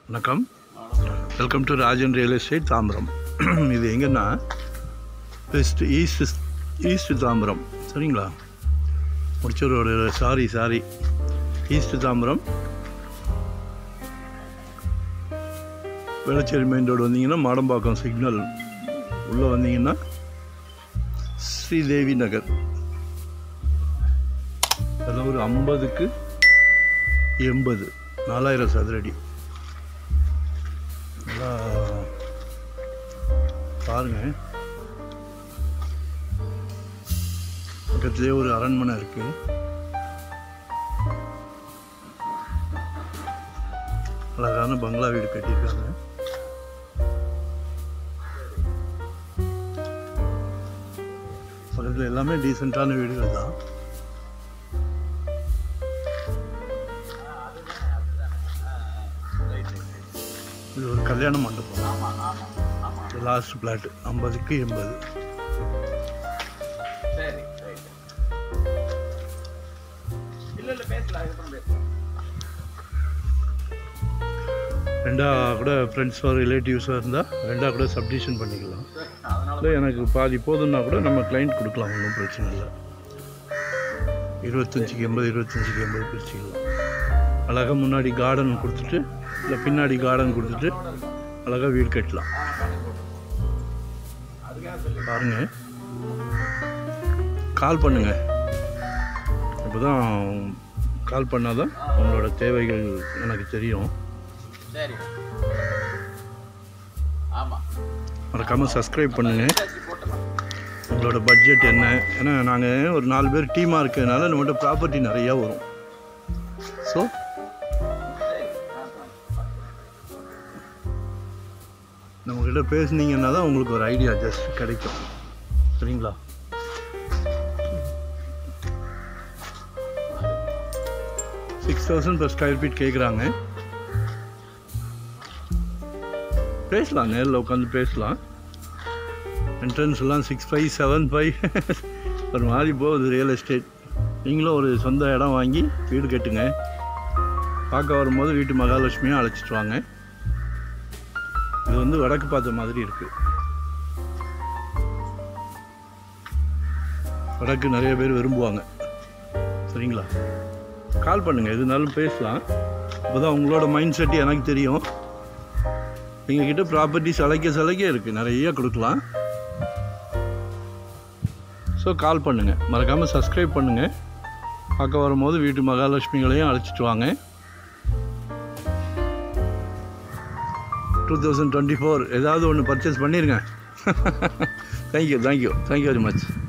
வணக்கம் welcome to Rajan real estate Tambaram இது எங்கன்னா வெஸ்ட் ஈஸ்ட் ஈஸ்ட் தாம்பரம் சரிங்களா முடிச்சூர் ஒரு sorry sorry east Tambaram Velachery main road வந்தீங்கன்னா மாடம்பாக்கம் சிக்னல் உள்ளே வந்தீங்கன்னா ஸ்ரீதேவி நகர் அதில் ஒரு ஐம்பதுக்கு எண்பது நாலாயிரம் சதுரடி நல்லா பாருங்க பக்கத்துலேயே ஒரு அரண்மனை இருக்கு அழகான பங்களா வீடு கட்டியிருக்காங்க பக்கத்தில் எல்லாமே டீசெண்டான வீடுகள் தான் இது ஒரு கல்யாண மண்டபம் லாஸ்ட் பிளாட் ஐம்பதுக்கு எண்பது சரி ரைட் இல்ல இல்ல பேசலாம் இதுக்கப்புறம் பேசலாம் ரெண்டா கூட ஃப்ரெண்ட்ஸோ ரிலேட்டிவ்ஸோ இருந்தால் ரெண்டா கூட சப்டிஷன் பண்ணிக்கலாம் சரி, அதனால இல்லை எனக்கு பாதி போதும்னா கூட நம்ம கிளைண்ட் கொடுக்கலாம் ஒன்றும் பிரச்சனை இல்லை இருபத்தஞ்சிக்கு எண்பது இருபத்தஞ்சிக்கு எண்பது பிரிச்சுக்கலாம் அழகாக முன்னாடி கார்டன் கொடுத்துட்டு இல்லை பின்னாடி கார்டன் கொடுத்துட்டு அழகாக வீடு கட்டலாம் அதுக்காக சொல்லி பாருங்க கால் பண்ணுங்க இப்போ தான் கால் பண்ணால் தான் உங்களோட தேவைகள் எனக்கு தெரியும் சரி ஆமா மறக்காமல் சப்ஸ்கிரைப் பண்ணுங்கள் பேசி போட்டுலாம் உங்களோட பட்ஜெட் என்ன ஏன்னா நாங்கள் ஒரு நாலு பேர் டீமாக இருக்கிறதுனால நம்மகிட்ட ப்ராப்பர்ட்டி நிறையா வரும் ஸோ சரி நம்மக்கிட்ட பேசுனீங்கன்னா தான் உங்களுக்கு ஒரு ஐடியா ஜஸ்ட் கிடைக்கும் சரிங்களா six thousand per square feet கேட்குறாங்க பேசலாம் நேரில் உட்காந்து பேசலாம் என்ட்ரன்ஸ் எல்லாம் சிக்ஸ் ஃபைவ் செவன் ஃபைவ் ஒரு மாதிரி போகுது ரியல் எஸ்டேட் நீங்களும் ஒரு சொந்த இடம் வாங்கி வீடு கட்டுங்க பார்க்க வரும்போது வீட்டு மகாலட்சுமியும் அழைச்சிட்டு வாங்க இது வந்து வடக்கு பார்த்த மாதிரி இருக்கு வடக்கு நிறைய பேர் விரும்புவாங்க சரிங்களா கால் பண்ணுங்க எதுனாலும் பேசலாம் அப்போதான் உங்களோட மைண்ட் செட் எனக்கு தெரியும் எங்ககிட்ட ப்ராப்பர்ட்டி சலைக்க சலைக்க இருக்குது நிறைய கொடுக்கலாம் ஸோ கால் பண்ணுங்கள் மறக்காமல் சப்ஸ்கிரைப் பண்ணுங்கள் பார்க்க வரும்போது வீட்டு மகாலட்சுமிகளையும் அழைச்சிட்டு வாங்க டூ தௌசண்ட் டுவெண்ட்டி ஃபோர் ஏதாவது ஒன்று பர்ச்சேஸ் பண்ணிடுங்க thank you thank you thank you very much